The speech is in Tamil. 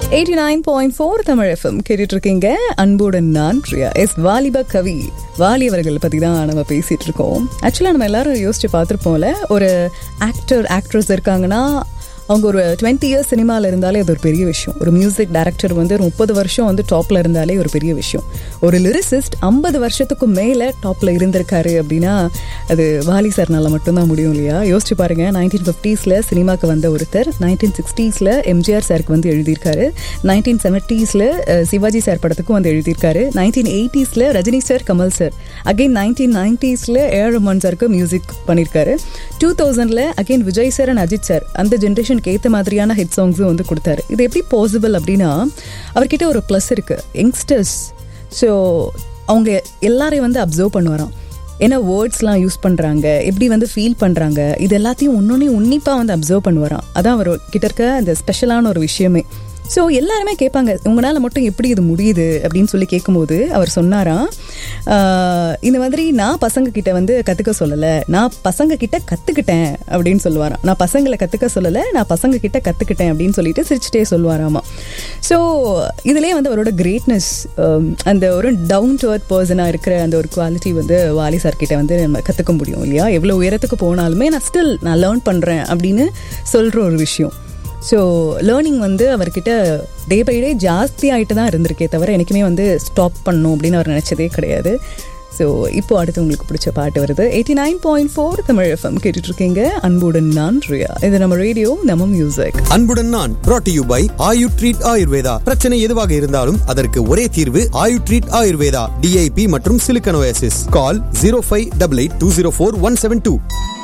eighty nine point four Tamil FM கேட்டுட்டு இருக்கீங்க அன்புடன் நான் பிரியா எஸ் வாலிப கவி வாலி அவர்கள் பற்றி தான் நம்ம பேசிகிட்டு இருக்கோம் ஆக்சுவலாக நம்ம எல்லாரும் யோசிச்சு பார்த்துருப்போம்ல ஒரு ஆக்டர் ஆக்ட்ரஸ் இருக்காங்கன்னா அவங்க ஒரு டுவெண்ட்டி இயர்ஸ் சினிமாவில் இருந்தாலே அது ஒரு பெரிய விஷயம் ஒரு மியூசிக் டைரக்டர் வந்து ஒரு முப்பது வருஷம் வந்து டாப்பில் இருந்தாலே ஒரு பெரிய விஷயம் ஒரு லிரிசிஸ்ட் ஐம்பது வருஷத்துக்கும் மேலே டாப்பில் இருந்திருக்காரு அப்படின்னா அது வாலி சார்னால மட்டும்தான் முடியும் இல்லையா யோசிச்சு பாருங்க நைன்டீன் ஃபிஃப்டீஸில் சினிமாக்கு வந்த ஒருத்தர் நைன்டீன் சிக்ஸ்டீஸில் எம்ஜிஆர் சாருக்கு வந்து எழுதியிருக்காரு நைன்டீன் செவன்ட்டீஸில் சிவாஜி சார் படத்துக்கும் வந்து எழுதியிருக்காரு நைன்டீன் எயிட்டிஸில் Rajini sir Kamal sir again nineteen நைன்டீஸில் ஏ ரமன் சாருக்கு மியூசிக் பண்ணியிருக்காரு டூ தௌசண்டில் again Vijay sir and Ajith sir அந்த ஜென்ரேஷனுக்கு ஏற்ற மாதிரியான ஹிட் சாங்ஸும் வந்து கொடுத்தாரு இது எப்படி பாசிபிள் அப்படின்னா அவர்கிட்ட ஒரு ப்ளஸ் இருக்குது யங்ஸ்டர்ஸ் ஸோ அவங்க எல்லாரையும் வந்து அப்சர்வ் பண்ணுவாராம் என்ன வேர்ட்ஸ்லாம் யூஸ் பண்ணுறாங்க எப்படி வந்து ஃபீல் பண்ணுறாங்க இது எல்லாத்தையும் ஒன்னொன்னே உன்னிப்பாக வந்து அப்சர்வ் பண்ணுவாராம் அதான் அவர் கிட்ட இருக்க அந்த ஸ்பெஷலான ஒரு விஷயமே ஸோ எல்லாருமே கேட்பாங்க உங்களால் மட்டும் எப்படி இது முடியுது அப்படின்னு சொல்லி கேட்கும்போது அவர் சொன்னாராம் ஆஹ், இந்த மாதிரி நான் பசங்க கிட்ட வந்து கற்றுக்க சொல்லலை நான் பசங்க கிட்ட கற்றுக்கிட்டேன் அப்படின்னு சொல்லுவாராம் நான் பசங்களை கற்றுக்க சொல்லலை நான் பசங்க கிட்ட கற்றுக்கிட்டேன் அப்படின்னு சொல்லிட்டு சிரிச்சிட்டே சொல்லுவாராமா ஸோ இதுலேயே வந்து அவரோட கிரேட்னஸ் அந்த ஒரு டவுன் டு அர்த் பர்சனாக இருக்கிற அந்த ஒரு குவாலிட்டி வந்து வாலி சார் கிட்ட வந்து நம்ம கற்றுக்க முடியும் இல்லையா எவ்வளோ உயரத்துக்கு போனாலுமே நான் ஸ்டில் நான் லேர்ன் பண்ணுறேன் அப்படின்னு சொல்கிற ஒரு விஷயம் ஸோ லேர்னிங் வந்து அவர்கிட்ட டே பை டே ஜாஸ்தி ஆகிட்டு தான் இருந்திருக்கே தவிர எனக்குமே வந்து ஸ்டாப் பண்ணும் அப்படின்னு அவர் நினச்சதே கிடையாது ஸோ இப்போ அடுத்து உங்களுக்கு பிடிச்ச பாட்டு வருது eighty nine point four Tamil FM கேட்டுட்டு இருக்கீங்க அன்புடன் நான் ரியா இது நம்ம ரேடியோ நம்ம மியூசிக் அன்புடன் நான் brought to you by Ayu treat Ayurveda பிரச்சனை எதுவாக இருந்தாலும் அதற்கு ஒரே தீர்வு ஆயு ட்ரீட் ஆயுர்வேதா டிஐபி மற்றும் சிலிக்கனோசிஸ் call zero five double eight two zero four one seven two